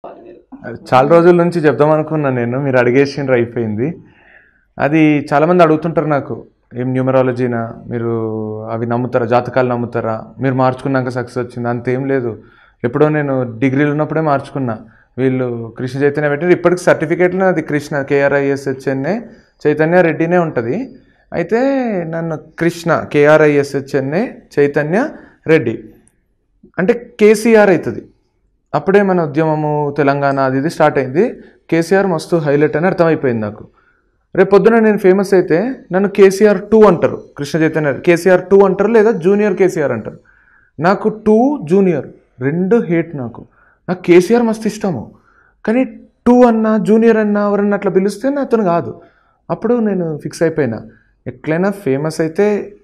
చెప్పాలి మీరు అది చాలా రోజుల నుంచి చెప్దాం అనుకున్నా నేను మీరు అడిగేసిండ్రు అయిపోయింది అది చాలామంది అడుగుతుంటారు నాకు ఏం న్యూమరాలజీనా మీరు అవి నమ్ముతారా జాతకాలు నమ్ముతారా మీరు మార్చుకున్నాక సక్సెస్ వచ్చింది అంతేం లేదు ఎప్పుడో నేను డిగ్రీలు ఉన్నప్పుడే మార్చుకున్నా వీళ్ళు కృష్ణ చైతన్య పెట్టారు ఇప్పటికి సర్టిఫికేట్లో అది కృష్ణ కేఆర్ఐఎస్హెచ్ఎన్ఏ చైతన్య రెడ్డినే ఉంటుంది అయితే నన్ను కృష్ణ కేఆర్ఐఎస్హెచ్ఎన్ఏ చైతన్య రెడ్డి అంటే కేసీఆర్ అవుతుంది అప్పుడే మన ఉద్యమము తెలంగాణ అది ఇది స్టార్ట్ అయింది కేసీఆర్ మస్తు హైలైట్ అని అర్థమైపోయింది నాకు రేపు పొద్దున నేను ఫేమస్ అయితే నన్ను కేసీఆర్ టూ అంటారు కృష్ణ చైతన్య కేసీఆర్ టూ అంటారు లేదా జూనియర్ కేసీఆర్ అంటారు నాకు టూ జూనియర్ రెండు హేట్ నాకు నాకు కేసీఆర్ మస్తు ఇష్టము కానీ టూ అన్నా జూనియర్ అన్నా ఎవరన్నా అట్లా పిలిస్తే నా అతను కాదు అప్పుడు నేను ఫిక్స్ అయిపోయినా ఎట్లయినా ఫేమస్ అయితే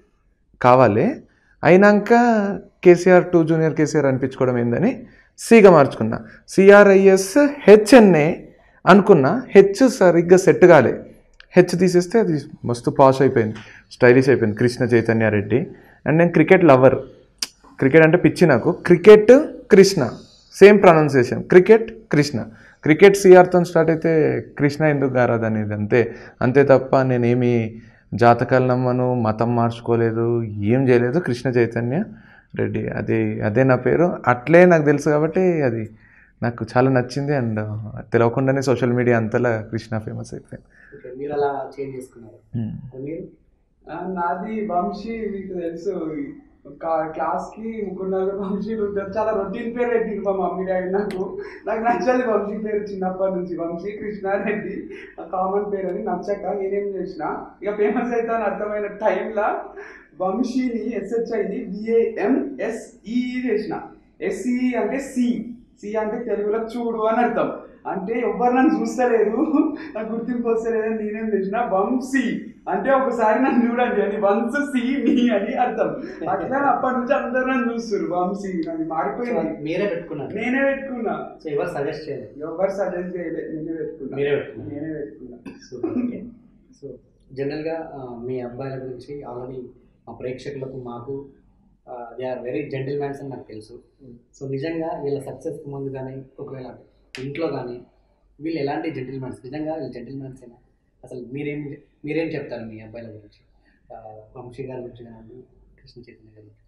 కావాలి అయినాక కేసీఆర్ టూ జూనియర్ కేసీఆర్ అనిపించుకోవడం ఏందని సిగా మార్చుకున్నా సిఆర్ఐఎస్ హెచ్ఎన్ఏ అనుకున్నా హెచ్ సరిగ్గా సెట్ కాలే హెచ్ తీసేస్తే అది మస్తు పాష్ అయిపోయింది స్టైలిష్ అయిపోయింది కృష్ణ చైతన్య రెడ్డి అండ్ నేను క్రికెట్ లవర్ క్రికెట్ అంటే పిచ్చి నాకు cricket Krishna same pronunciation cricket Krishna cricket సిఆర్తో స్టార్ట్ అయితే కృష్ణ ఎందుకు గారదు అనేది అంతే అంతే తప్ప నేనేమి జాతకాలు నమ్మను మతం మార్చుకోలేదు ఏం చేయలేదు కృష్ణ చైతన్య రెడ్డి అది అదే నా పేరు అట్లే నాకు తెలుసు కాబట్టి అది నాకు చాలా నచ్చింది అండ్ తెలియకుండానే సోషల్ మీడియా అంతలా కృష్ణ ఫేమస్ అయిపోయింది ఓకే, మీరు అలా చేంజ్ చేసుకున్నారు Hmm. మీరు ఆ, నాది వంశీ మీకు తెలుసు కా- క్లాస్ కి ముగ్గురు నలుగురు వంశీలు ఉంటారు చాలా రొటీన్ పేరు పెట్టింది మా మమ్మీ డాడీ నాకు నాకు నచ్చదు వంశీ పేరు చిన్నప్పటి నుంచి వంశీ కృష్ణారెడ్డి కామన్ పేరు అని నచ్చక నేనేం చేసిన ఇక ఫేమస్ అయితే అని అర్థమైన టైంలో వంశీని ఎస్హెచ్ఐని బిఏఎంఎస్ఈ చేసిన ఎస్ఈ అంటే సి సి అంటే తెలుగులో చూడు అని అర్థం అంటే ఎవ్వరు నన్ను చూస్తలేరు నాకు గుర్తింపు వస్తలేదని నేనేం చేసిన వంశీ అంటే ఒకసారి నన్ను చూడండి అని వన్స్ సి మీ అని అర్థం అట్లా అప్పటి నుంచి అందరూ నన్ను చూస్తారు వంశీ అది సో మారిపోయింది మీరే పెట్టుకున్నారు నేనే పెట్టుకున్నా సో ఎవరు సజెస్ట్ చేయలేదు ఎవరు సజెస్ట్ చేయలేదు నేనే పెట్టుకున్నా మీరే పెట్టుకున్నారు నేనే పెట్టుకున్నా సూపర్ ఓకే సో జనరల్గా ఆ, మీ అబ్బాయిల గురించి ఆల్రెడీ మా ప్రేక్షకులకు మాకు they are very gentlemans అని నాకు తెలుసు సో నిజంగా వీళ్ళ సక్సెస్కి ముందు కానీ ఒకవేళ ఇంట్లో కానీ వీళ్ళు ఎలాంటి జెంటిల్ మ్యాన్స్ నిజంగా వీళ్ళు జెంటిల్ మ్యాన్స్ అయినా అసలు మీరేం మీరేం చెప్తారు మీ అబ్బాయిల గురించి ఆ, వంశీ గారి గురించి కానీ కృష్ణ చైతన్య గారి గురించి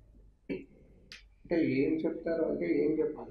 అంటే ఏం చెప్తారు అంటే ఏం చెప్పాలి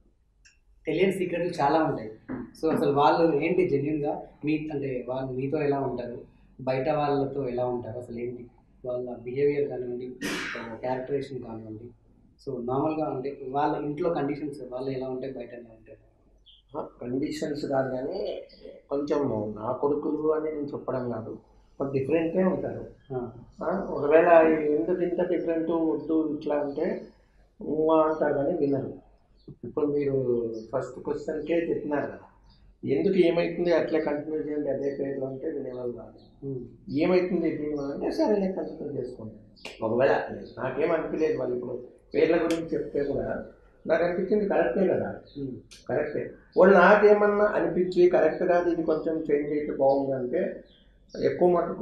తెలియని సీక్రెట్లు చాలా ఉంటాయి సో అసలు వాళ్ళు ఏంటి జెన్యున్గా మీ అంటే వాళ్ళు మీతో ఎలా ఉంటారు బయట వాళ్ళతో ఎలా ఉంటారు అసలు ఏంటి వాళ్ళ బిహేవియర్ కానివ్వండి క్యారెక్టరేషన్ కానివ్వండి సో నార్మల్గా అంటే వాళ్ళ ఇంట్లో కండిషన్స్ వాళ్ళు ఎలా ఉంటాయి బయట ఎలా ఉంటారు కండిషన్స్ కాదు కానీ కొంచెం నా కొడుకులు అని నేను చెప్పడం కాదు కొంచెం డిఫరెంట్గా ఉంటారు ఆ, ఆ, ఒకవేళ ఎందుకు ఇంత డిఫరెంట్ వద్దు ఇట్లా అంటే ఊహ అంటారు కానీ వినరు ఇప్పుడు మీరు ఫస్ట్ క్వశ్చన్కే చెప్పినారు కదా ఎందుకు ఏమవుతుంది అట్లే కంటిన్యూ చేయండి అదే పేర్లు అంటే వినేవాళ్ళు కాదు ఉమ్, ఏమవుతుంది దీనివల్ల అంటే సరే కంటిన్యూ చేసుకుంటాం ఒకవేళ నాకేం అనిపించలేదు వాళ్ళు ఇప్పుడు పేర్ల గురించి చెప్తే కూడా నాకు అనిపించింది కరెక్టే కదా ఉమ్, కరెక్టే వాళ్ళు నాకేమన్నా అనిపించి కరెక్ట్ కాదు ఇది కొంచెం చేంజ్ అయితే బాగుంది అంటే ఎక్కువ మటుకు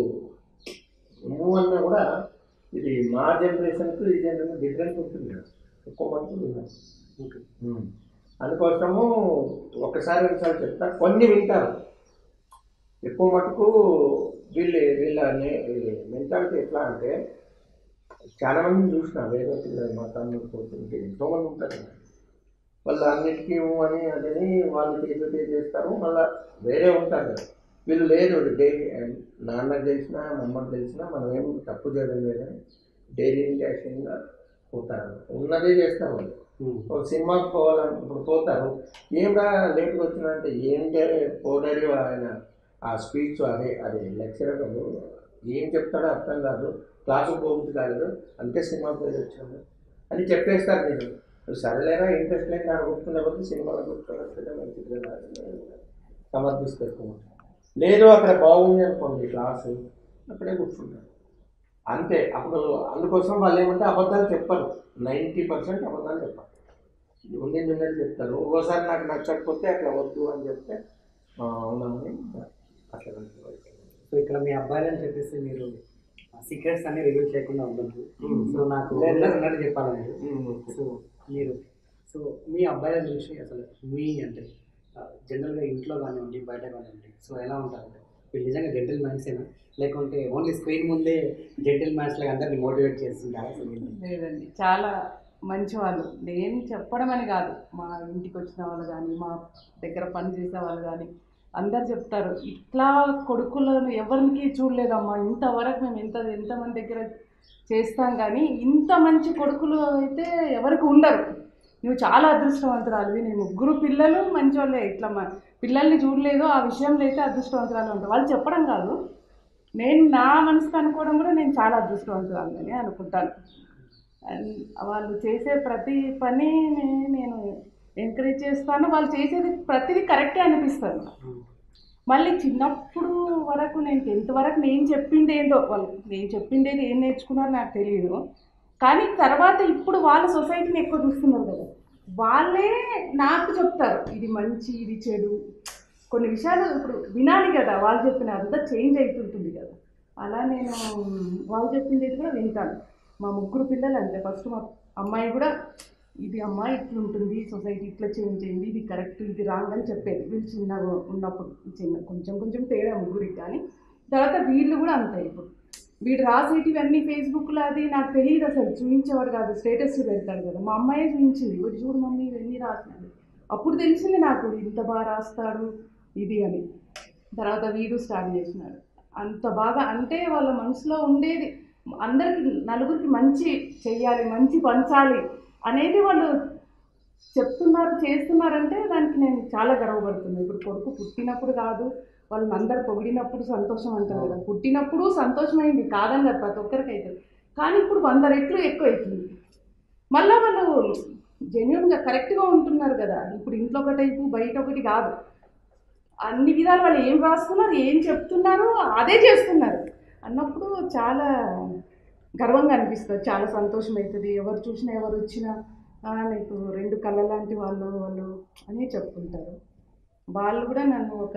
మూవ్ అన్నా కూడా ఇది మా జనరేషన్కి ఈ జనరేషన్ డిఫరెంట్ ఉంటుంది కదా ఎక్కువ మటుకు విన్నారు ఓకే అందుకోసము ఒకసారి రెండుసార్లు చెప్తా కొన్ని వింటారు ఎక్కువ మటుకు వీళ్ళు వీళ్ళ మెంటాలిటీ ఎట్లా అంటే చాలా మందిని చూసిన వేరే పిల్లలు మా తమ్ముడు పోతుంటే ఎంతోమంది ఉంటారు కదా. వాళ్ళు అన్నిటికీ ఊ అని అదని వాళ్ళు చేసి చేస్తారు మళ్ళీ వేరే ఉంటారు కదా వీళ్ళు లేదు డే నాన్నకు తెలిసినా మమ్మకి తెలిసినా మనం ఏం తప్పు చేయడం లేదని డైలీ యాక్షన్గా పోతారు ఉన్నదే చేస్తారు వాళ్ళు ఉమ్, ఒక సినిమాకి పోవాలని ఇప్పుడు పోతారు ఏంరా లేట్గా వచ్చినంటే ఏంటి పోడారి ఆయన ఆ స్పీచ్ అదే అదే లెక్చరర్ ఏం చెప్తాడో అర్థం కాదు క్లాసుకు పోబుద్ది కాదు అంతే సినిమాకి పోయి వచ్చాము అని చెప్పేస్తారు నేను నువ్వు సరేలేరా ఇంట్రెస్ట్ లేక నాకు కూర్చున్న బట్టి సినిమాలో కూర్చోవట్లేదు మంచిది కదా అని సమర్థిస్తాను లేదు అక్కడ బాగుంది అనుకోండి క్లాసు అక్కడే కూర్చుంటారు అంతే అప్పుడు అందుకోసం వాళ్ళు ఏమంటే అబద్ధాలు చెప్పరు నైంటీ పర్సెంట్ అబద్ధాలు చెప్పరు ఉండింది ఉన్నది చెప్తారు ఒక్కోసారి నాకు నచ్చకపోతే అట్లా వద్దు అని చెప్తే "ఆ, అవునని అట్లా వెళ్తారు. సో ఇక్కడ మీ అబ్బాయిలని చెప్పేసి మీరు సీక్రెట్స్ అన్ని రివీల్ చేయకుండా ఉండదు ఉమ్. సో నాకు లేదు. ఉన్నది ఉన్నట్టు చెప్పాలి మీరు ఉమ్. సో మీరు సో మీ అబ్బాయిల గురించి అసలు మీ అంటే జనరల్గా ఇంట్లో కానివ్వండి బయట కానివ్వండి సో ఎలా ఉంటారు అంటే వీళ్ళు నిజంగా జెంటిల్ మ్యాన్సేనా లేకుంటే ఓన్లీ స్క్రీన్ ముందే జెంటిల్ మ్యాన్స్ లాగా అందరినీ మోటివేట్ చేస్తుంటారా అసలు ఏంటి? లేదండి చాలా మంచి వాళ్ళు నేను చెప్పడం అని కాదు మా ఇంటికి వచ్చిన వాళ్ళు కానీ మా దగ్గర పని చేసే వాళ్ళు కానీ అందరు చెప్తారు ఇట్లా కొడుకులను ఎవరికి చూడలేదమ్మా ఇంతవరకు మేము ఎంత ఎంతమంది దగ్గర చేస్తాం కానీ ఇంత మంచి కొడుకులు అయితే ఎవరికి ఉండరు నువ్వు చాలా అదృష్టవంతురాలివి నీ ముగ్గురు పిల్లలు మంచి వాళ్ళే ఇట్లా మా పిల్లల్ని చూడలేదు ఆ విషయంలో అయితే అదృష్టవంతురాలు ఉంటారు వాళ్ళు చెప్పడం కాదు నేను నా మనసుకు అనుకోవడం కూడా నేను చాలా అదృష్టవంతురాలని అనుకుంటాను అండ్ వాళ్ళు చేసే ప్రతి పని నేను ఎంకరేజ్ చేస్తాను వాళ్ళు చేసేది ప్రతిదీ కరెక్టే అనిపిస్తుంది మళ్ళీ చిన్నప్పుడు వరకు నేను టెన్త్ వరకు నేను చెప్పింది ఏందో వాళ్ళు నేను చెప్పింది ఏదో ఏం నేర్చుకున్నారో నాకు తెలియదు కానీ తర్వాత ఇప్పుడు వాళ్ళ సొసైటీని ఎక్కువ చూస్తున్నారు కదా వాళ్ళే నాకు చెప్తారు ఇది మంచి ఇది చెడు కొన్ని విషయాలు ఇప్పుడు వినాలి కదా వాళ్ళు చెప్పిన అంతా చేంజ్ అవుతుంటుంది కదా అలా నేను వాళ్ళు చెప్పింది కూడా వింటాను మా ముగ్గురు పిల్లలు అంతే ఫస్ట్ మా అమ్మాయి కూడా ఇది అమ్మాయి ఇట్లా ఉంటుంది సొసైటీ ఇట్లా చేంజ్ అయింది ఇది కరెక్ట్ ఇది రాంగ్ అని చెప్పేది వీళ్ళు చిన్నగా ఉన్నప్పుడు చిన్న కొంచెం కొంచెం తేడా ముగ్గురికి కానీ తర్వాత వీళ్ళు కూడా అంతే ఇప్పుడు వీడు రాసేటివి అన్ని ఫేస్బుక్లో అది నాకు తెలియదు అసలు చూపించేవాడు కాదు స్టేటస్ పెడతాడు కదా మా అమ్మాయి చూపించింది వీడు చూడు మమ్మీ ఇవన్నీ రాసినాడు అప్పుడు తెలిసింది నాకు ఇంత బాగా రాస్తాడు ఇది అని తర్వాత వీడు స్టార్ట్ చేసినాడు అంత బాగా అంటే వాళ్ళ మనసులో ఉండేది అందరికి నలుగురికి మంచి చెయ్యాలి మంచి పంచాలి అనేది వాళ్ళు చెప్తున్నారు చేస్తున్నారంటే దానికి నేను చాలా గర్వపడుతున్నాను ఇప్పుడు కొడుకు పుట్టినప్పుడు కాదు వాళ్ళని అందరు పొగిడినప్పుడు సంతోషం అంటారు కదా పుట్టినప్పుడు సంతోషమైంది కాదని కాదు ప్రతి ఒక్కరికి అవుతుంది కానీ ఇప్పుడు వంద రెట్లు ఎక్కువ అవుతుంది మళ్ళీ వాళ్ళు జెన్యున్గా కరెక్ట్గా ఉంటున్నారు కదా ఇప్పుడు ఇంట్లో ఒక టైపు బయట ఒకటి కాదు అన్ని విధాలు వాళ్ళు ఏం రాస్తున్నారు ఏం చెప్తున్నారు అదే చేస్తున్నారు అన్నప్పుడు చాలా గర్వంగా అనిపిస్తుంది చాలా సంతోషం అవుతుంది ఎవరు చూసినా ఎవరు వచ్చినా "ఆ, నీకు రెండు కళ్ళ లాంటి వాళ్ళు వాళ్ళు అని చెప్పుకుంటారు వాళ్ళు కూడా నన్ను ఒక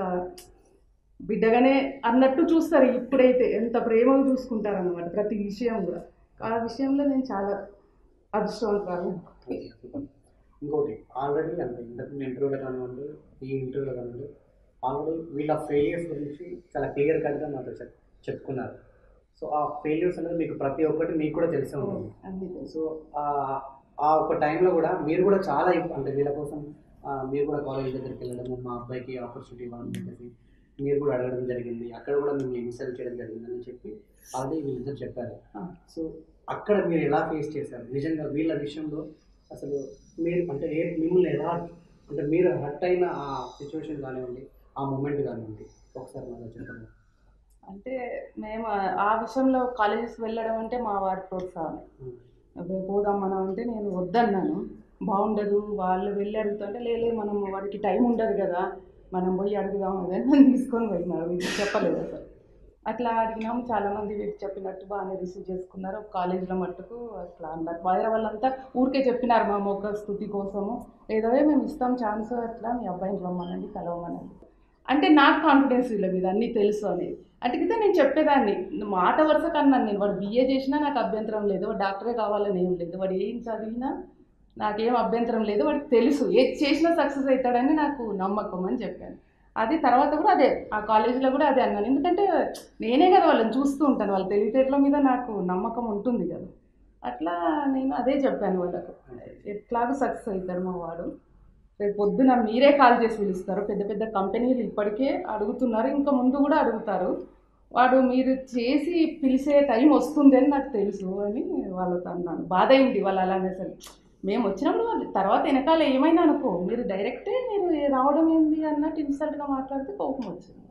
బిడ్డగానే అన్నట్టు చూస్తారు ఇప్పుడైతే ఎంత ప్రేమగా చూసుకుంటారు అనమాట ప్రతి విషయం కూడా ఆ విషయంలో నేను చాలా అదృష్టవంతురాలు ఓకే, సూపర్. ఇంకోటి ఆల్రెడీ అంటే ఇంతకు ఇంటర్వ్యూలో కానివ్వండి ఈ ఇంటర్వ్యూలో కానివ్వండి ఆల్రెడీ వీళ్ళ ఫెయిలియర్స్ గురించి చాలా క్లియర్ కట్గా మాతో చెప్ చెప్పుకున్నారు సో ఆ ఫెయిల్యూర్స్ అనేది మీకు ప్రతి ఒక్కటి మీకు కూడా తెలిసే ఉంటుంది అన్నీ తెలుసు సో ఆ- ఆ ఒక టైంలో కూడా మీరు కూడా చాలా ఇబ్బ- అంటే వీళ్ళ కోసం ఆ, మీరు కూడా కాలేజ్ దగ్గరికి వెళ్ళడం మా అబ్బాయికి ఆపర్చునిటీ ఇవ్వాలని చెప్పేసి మీరు కూడా అడగడం జరిగింది అక్కడ కూడా మిమ్మల్ని ఇన్సల్ట్ చేయడం జరిగింది అని చెప్పి ఆల్రెడీ వీళ్ళిద్దరు చెప్పారు ఆ. సో అక్కడ మీరు ఎలా ఫేస్ చేశారు నిజంగా వీళ్ళ విషయంలో అసలు మీరు అంటే ఏ మిమ్మల్ని ఎలా అంటే మీరు హర్ట్ అయిన ఆ సిచ్యువేషన్ కానివ్వండి ఆ మూమెంట్ కానివ్వండి ఒకసారి మాకు చెప్పండి అంటే మేము ఆ- ఆ విషయంలో కాలేజెస్ వెళ్ళడం అంటే మా వారి ప్రోత్సాహం రేపు పోదాం మనం అంటే నేను వద్దన్నాను బాగుండదు వాళ్ళు వెళ్ళి అడుగుతుంటే లేలే మనం వాడికి టైం ఉండదు కదా మనం పోయి అడుగుదాం అదని నన్ను తీసుకొని పోయినారు వీటికి చెప్పలేదు అసలు అట్లా అడిగినాము చాలామంది వీటికి చెప్పినట్టు బాగానే రిసీవ్ చేసుకున్నారు కాలేజీలో మట్టుకు అట్లా అన్నారు వేరే వాళ్ళంతా ఊరికే చెప్పినారు మా మొక్క స్థుతి కోసము ఏదో మేము ఇస్తాం ఛాన్స్ అట్లా మీ అబ్బాయిని రమ్మనండి కలవమనండి అంటే నాకు కాన్ఫిడెన్స్ వీళ్ళ మీద అన్నీ తెలుసు అనేది అటుకితే నేను చెప్పేదాన్ని మాట వరుస కన్నా నేను వాడు బిఏ చేసినా నాకు అభ్యంతరం లేదు వాడు డాక్టరే కావాలని ఏం లేదు వాడు ఏం చదివినా నాకేం అభ్యంతరం లేదు వాడికి తెలుసు ఏది చేసినా సక్సెస్ అవుతాడని నాకు నమ్మకం అని చెప్పాను అది తర్వాత కూడా అదే ఆ కాలేజీలో కూడా అదే అన్నాను ఎందుకంటే నేనే కదా వాళ్ళని చూస్తూ ఉంటాను వాళ్ళ తెలివితేటల మీద నాకు నమ్మకం ఉంటుంది కదా అట్లా నేను అదే చెప్పాను వాళ్ళకు ఎట్లాగో సక్సెస్ అవుతాడు మా వాడు రేపు పొద్దున మీరే కాల్ చేసి పిలుస్తారు పెద్ద పెద్ద కంపెనీలు ఇప్పటికే అడుగుతున్నారు ఇంకా ముందు కూడా అడుగుతారు వాడు మీరు చేసి పిలిచే టైం వస్తుంది అని నాకు తెలుసు అని వాళ్ళతో అన్నాను బాధ అయింది వాళ్ళు అలానే సరే మేము వచ్చినప్పుడు వాళ్ళు తర్వాత వెనకాల ఏమైనా అనుకో మీరు డైరెక్టే మీరు రావడం ఏంది అన్నట్టు ఇన్సల్ట్గా మాట్లాడితే కోపం వచ్చింది